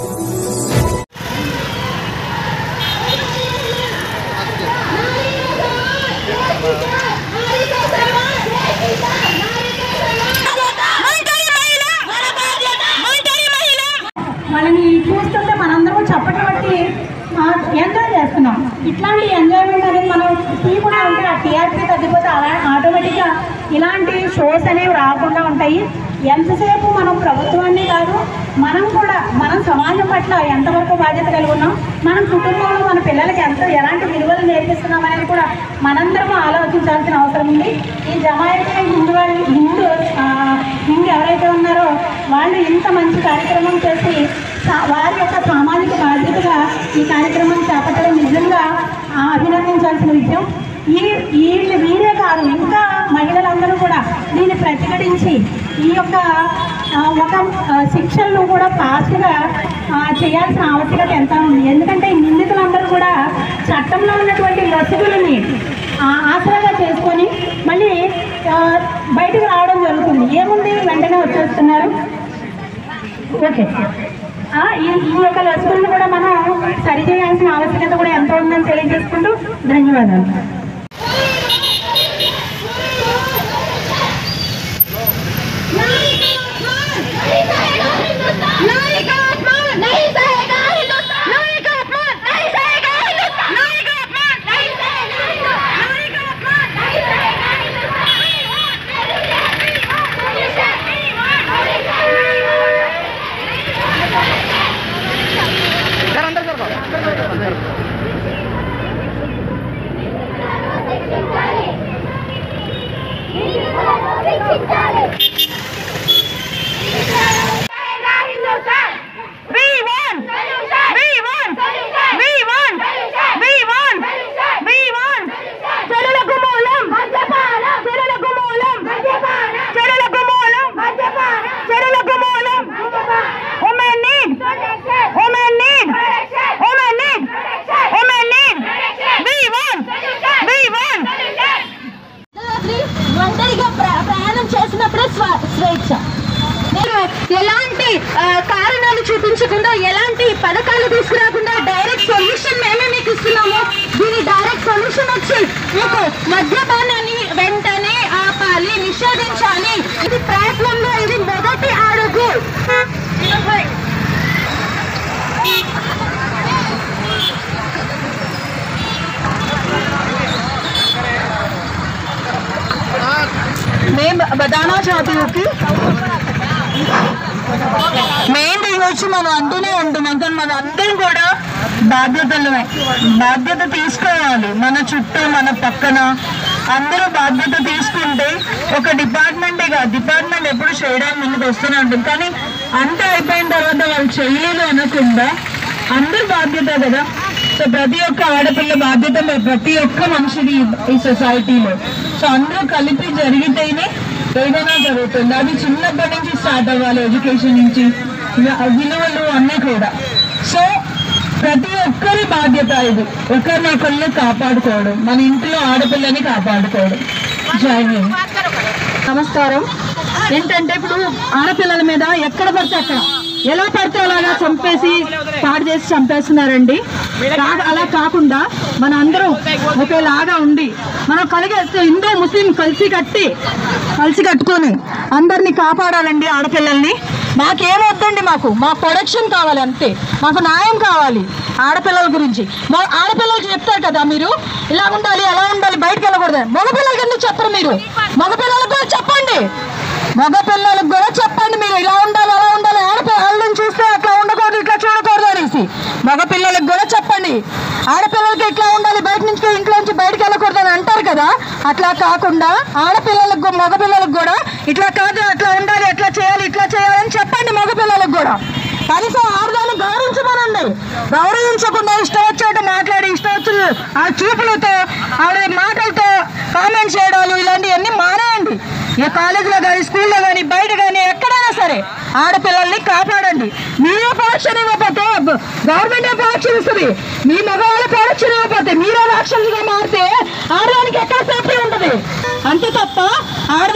వాళ్ళని చూస్తుంటే మనందరం చప్పట్లు బట్టి ఎంజాయ్ చేస్తున్నాం ఇట్లాంటి ఎంజాయ్మెంట్ అనేది మనం తీయకుండా ఉంటే ఆ టీఆర్పీ తగ్గిపోతే అలా ఆటోమేటిక్గా ఇలాంటి షోస్ అనేవి రాకుండా ఉంటాయి ఎంతసేపు మనం ప్రభుత్వాన్ని కాదు మనం కూడా మనం సమాజం పట్ల ఎంతవరకు బాధ్యత కలిగి ఉన్నాం మనం కుటుంబంలో మన పిల్లలకి ఎంత ఎలాంటి విలువలు నేర్పిస్తున్నాం అనేది కూడా మనందరం ఆలోచించాల్సిన అవసరం ఉంది ఈ జమాయత్ హిందూ వాళ్ళు హిందూ ఆ, హిందూ ఎవరైతే ఉన్నారో వాళ్ళు ఇంత మంచి కార్యక్రమం చేసి సా- వారి యొక్క సామాజిక బాధ్యతగా ఈ కార్యక్రమం చేపట్టడం నిజంగా ఆ, అభినందించాల్సిన విషయం ఈ వీళ్ళు వీరే కాదు ఇంకా మహిళలందరూ కూడా దీన్ని ప్రతిఘటించి ఈ యొక్క ఆ, ఒక ఆ, శిక్షలను కూడా ఫాస్ట్గా చేయాల్సిన ఆవశ్యకత ఎంత ఉంది ఎందుకంటే ఈ నిందితులందరూ కూడా చట్టంలో ఉన్నటువంటి లొసుగులని ఆ, ఆసరాగా చేసుకొని మళ్ళీ ఆ, బయటకు రావడం జరుగుతుంది ఏముంది వెంటనే వచ్చేస్తున్నారు ఓకే ఆ, ఈ ఈ యొక్క లసుగులను కూడా మనం సరిచేయాల్సిన ఆవశ్యకత కూడా ఎంత ఉందని తెలియజేసుకుంటూ ధన్యవాదాలు ఒంటరిగా ప్ర- ప్రయాణం చేసినప్పుడే స్వ- స్వేచ్ఛ నేను ఎలాంటి ఆ, కారణాలు చూపించకుండా ఎలాంటి పథకాలు తీసుకురాకుండా డైరెక్ట్ సొల్యూషన్ మేమే మీకు ఇస్తున్నాము దీని డైరెక్ట్ సొల్యూషన్ వచ్చి మీకు మద్యపానాన్ని వెంటనే ఆపాలి నిషేధించాలి ఇది ప్రయత్నంలో ఇది మొదటి అడుగు मैं बताना चाहती हूँ कि మెయిన్ థింగ్ వచ్చి మనం అంటూనే ఉంటున్నాం కానీ మన అందరం కూడా బాధ్యతలమే బాధ్యత తీసుకోవాలి మన చుట్టూ మన పక్కన అందరూ బాధ్యత తీసుకుంటే ఒక డిపార్ట్మెంటే కాదు డిపార్ట్మెంట్ ఎప్పుడు చేయడానికి ముందుకు వస్తూనే ఉంటుంది కానీ అంతా అయిపోయిన తర్వాత వాళ్ళు చేయలేదు అనకుండా అందరూ బాధ్యత కదా సో ప్రతి ఒక్క ఆడపిల్ల బాధ్యత ప్రతి ఒక్క మనిషిది ఈ సొసైటీలో సో అందరూ కలిపి జరిగితేనే ఏదైనా జరుగుతుంది అది చిన్నప్పటి నుంచి స్టార్ట్ అవ్వాలి ఎడ్యుకేషన్ నుంచి వి- విలువలు అన్నీ కూడా సో ప్రతి ఒక్కరి బాధ్యత ఇది ఒకరినొకరిని కాపాడుకోవడం మన ఇంట్లో ఆడపిల్లని కాపాడుకోవడం జై హింద్ నమస్కారం ఏంటంటే ఇప్పుడు ఆడపిల్లల మీద ఎక్కడ పడితే అక్కడ ఎలా పడితే అలాగా చంపేసి పాడు చేసి చంపేస్తున్నారండి కా- అలా కాకుండా మన అందరం ఒకేలాగా ఉండి మనం కలిగే హిందూ ముస్లిం కలిసి కట్టి కలిసి కట్టుకొని అందరినీ కాపాడాలండి ఆడపిల్లల్ని మాకేమొద్దండి మాకు మా ప్రొడక్షన్ కావాలి అంతే మాకు న్యాయం కావాలి ఆడపిల్లల గురించి మా ఆడపిల్లలకి చెప్తారు కదా మీరు ఇలా ఉండాలి అలా ఉండాలి బయటకు వెళ్ళకూడదు మగపిల్లలకి ఎందుకు చెప్పరు మీరు మగపిల్లలకు కూడా చెప్పండి మగపిల్లలకు కూడా చెప్పండి మీరు ఇలా ఉండాలి అలా ఉండాలి ఆడపిల్లలను చూస్తే అట్లా ఉండకూడదు ఇట్లా చూడకూడదు అనేసి మగపిల్లలకు కూడా చెప్పండి ఆడపిల్లలకి ఇట్లా ఉండాలి బయట నుంచి ఇంట్లో నుంచి బయటకు వెళ్ళకూడదు అని అంటారు కదా అట్లా కాకుండా ఆడపిల్లలకు గు- మగపిల్లలకు కూడా ఇట్లా కాదు అట్లా ఉండాలి ఎట్లా చేయాలి ఇట్లా చేయాలని చెప్పండి మగపిల్లలకు కూడా కనీసం ఆడదాన్ని గౌరవించమనండి గౌరవించకుండా ఇష్టం వచ్చేట్టు మాట్లాడి ఇష్టం వచ్చిన ఆ చూపులతో ఆవిడ మాటలతో కామెంట్ చేయడాలు ఇలాంటివన్నీ మానేయండి ఏ కాలేజీలో కానీ స్కూల్లో కానీ బయట కానీ ఎక్కడైనా సరే ఆడపిల్లల్ని కాపాడండి మీరే ప్రొడక్షన్ ఇవ్వకపోతే గవర్నమెంటే ప్రొడక్షన్ ఇస్తుంది మీ మగవాళ్ళ ప్రొడక్షన్ ఇవ్వకపోతే మీరే రాక్షసులుగా మారితే ఆడదానికి ఎక్కడ సేఫ్టీ ఉంటుంది అంతే తప్ప ఆడ